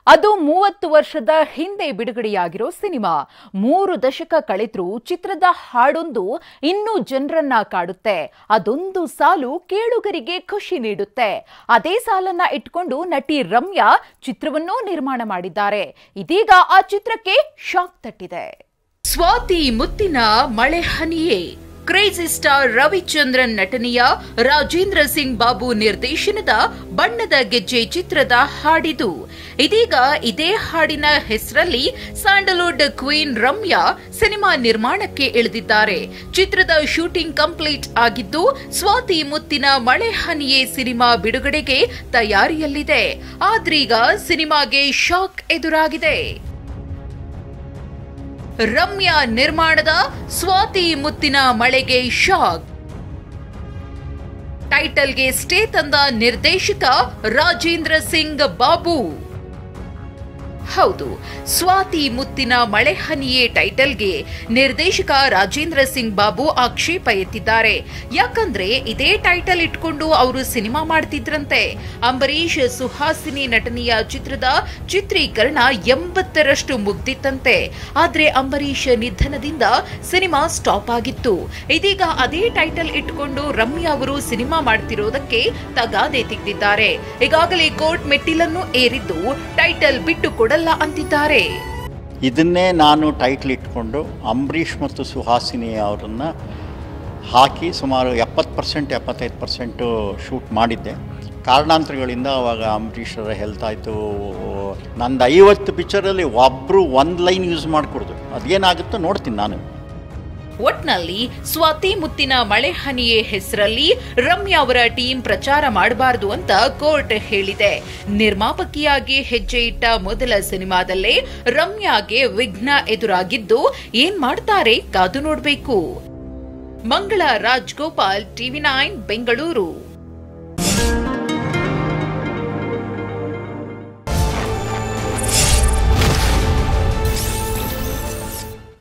ಅದು ಮೂವತ್ತು ವರ್ಷದ ಹಿಂದೆ ಬಿಡುಗಡೆಯಾಗಿರೋ ಸಿನಿಮಾ ಮೂರು ದಶಕ ಕಳೆದ್ರೂ ಚಿತ್ರದ ಹಾಡೊಂದು ಇನ್ನೂ ಜನರನ್ನ ಕಾಡುತ್ತೆ ಅದೊಂದು ಸಾಲು ಕೇಳುಗರಿಗೆ ಖುಷಿ ನೀಡುತ್ತೆ ಅದೇ ಸಾಲನ್ನ ಇಟ್ಕೊಂಡು ನಟಿ ರಮ್ಯಾ ಚಿತ್ರವನ್ನೂ ನಿರ್ಮಾಣ ಮಾಡಿದ್ದಾರೆ ಇದೀಗ ಆ ಚಿತ್ರಕ್ಕೆ ಶಾಕ್ ತಟ್ಟಿದೆ ಸ್ವಾತಿ ಮುತ್ತಿನ ಮಳೆ ಹನಿಯೇ ಕ್ರೇಜಿ ಸ್ಟಾರ್ ರವಿಚಂದ್ರನ್ ನಟನೆಯ ರಾಜೇಂದ್ರ ಸಿಂಗ್ ಬಾಬು ನಿರ್ದೇಶನದ ಬಣ್ಣದ ಗೆಜ್ಜೆ ಚಿತ್ರದ ಹಾಡಿದು ಇದೀಗ ಇದೇ ಹಾಡಿನ ಹೆಸರಲ್ಲಿ ಸ್ಯಾಂಡಲ್ವುಡ್ ಕ್ವೀನ್ ರಮ್ಯಾ ಸಿನಿಮಾ ನಿರ್ಮಾಣಕ್ಕೆ ಇಳಿದಿದ್ದಾರೆ ಚಿತ್ರದ ಶೂಟಿಂಗ್ ಕಂಪ್ಲೀಟ್ ಆಗಿದ್ದು ಸ್ವಾತಿ ಮುತ್ತಿನ ಮಳೆ ಹನಿಯೇ ಸಿನಿಮಾ ಬಿಡುಗಡೆಗೆ ತಯಾರಿಯಲ್ಲಿದೆ ಆದ್ರೀಗ ಸಿನಿಮಾಗೆ ಶಾಕ್ ಎದುರಾಗಿದೆ ರಮ್ಯಾ ನಿರ್ಮಾಣದ ಸ್ವಾತಿ ಮುತ್ತಿನ ಮಳೆಗೆ ಶಾಕ್ ಟೈಟಲ್ಗೆ ಸ್ಟೇ ತಂದ ನಿರ್ದೇಶಕ ರಾಜೇಂದ್ರ ಸಿಂಗ್ ಬಾಬು ಹೌದು ಸ್ವಾತಿ ಮುತ್ತಿನ ಮಳೆ ಹನಿಯೇ ಟೈಟಲ್ಗೆ ನಿರ್ದೇಶಕ ರಾಜೇಂದ್ರ ಸಿಂಗ್ ಬಾಬು ಆಕ್ಷೇಪ ಎತ್ತಿದ್ದಾರೆ ಯಾಕಂದ್ರೆ ಇದೇ ಟೈಟಲ್ ಇಟ್ಕೊಂಡು ಅವರು ಸಿನಿಮಾ ಮಾಡ್ತಿದ್ರಂತೆ ಅಂಬರೀಷ್ ಸುಹಾಸಿನಿ ನಟನೆಯ ಚಿತ್ರದ ಚಿತ್ರೀಕರಣ ಎಂಬತ್ತರಷ್ಟು ಮುಗ್ದಿತ್ತಂತೆ ಆದ್ರೆ ಅಂಬರೀಷ್ ನಿಧನದಿಂದ ಸಿನಿಮಾ ಸ್ಟಾಪ್ ಆಗಿತ್ತು ಇದೀಗ ಅದೇ ಟೈಟಲ್ ಇಟ್ಕೊಂಡು ರಮ್ಯಾ ಅವರು ಸಿನಿಮಾ ಮಾಡ್ತಿರೋದಕ್ಕೆ ತಗಾದೆ ತೆಗೆದಿದ್ದಾರೆ ಈಗಾಗಲೇ ಕೋರ್ಟ್ ಮೆಟ್ಟಿಲನ್ನು ಏರಿದ್ದು ಟೈಟಲ್ ಬಿಟ್ಟು ಕೊಡಲ್ಲ ಅಂತಿದ್ದಾರೆ ಇದನ್ನೇ ನಾನು ಟೈಟ್ಲ್ ಇಟ್ಕೊಂಡು ಅಂಬರೀಷ್ ಮತ್ತು ಸುಹಾಸಿನಿ ಅವರನ್ನು ಹಾಕಿ ಸುಮಾರು ಎಪ್ಪತ್ತು ಪರ್ಸೆಂಟ್ ಎಪ್ಪತ್ತೈದು ಪರ್ಸೆಂಟು ಶೂಟ್ ಮಾಡಿದ್ದೆ ಕಾರಣಾಂತರಗಳಿಂದ ಅವಾಗ ಅಂಬರೀಷರ ಹೆಲ್ತ್ ಆಯಿತು ನಂದು ಐವತ್ತು ಪಿಕ್ಚರಲ್ಲಿ ಒಬ್ಬರು ಒಂದು ಲೈನ್ ಯೂಸ್ ಮಾಡಿಕೊಡ್ದು ಅದೇನಾಗುತ್ತೋ ನೋಡ್ತೀನಿ ನಾನು ಒಟ್ನಲ್ಲಿ ಸ್ವಾತಿ ಮುತ್ತಿನ ಮಳೆ ಹನಿಯೇ ಹೆಸರಲ್ಲಿ ರಮ್ಯಾ ಅವರ ಟೀಂ ಪ್ರಚಾರ ಮಾಡಬಾರದು ಅಂತ ಕೋರ್ಟ್ ಹೇಳಿದೆ ನಿರ್ಮಾಪಕಿಯಾಗಿ ಹೆಜ್ಜೆ ಇಟ್ಟ ಮೊದಲ ಸಿನಿಮಾದಲ್ಲೇ ರಮ್ಯಾಗೆ ವಿಘ್ನ ಎದುರಾಗಿದ್ದು ಏನ್ ಮಾಡ್ತಾರೆ ಕಾದು ನೋಡ್ಬೇಕು ಮಂಗಳ ರಾಜ್ಗೋಪಾಲ್ ಟಿವಿ ನೈನ್ ಬೆಂಗಳೂರು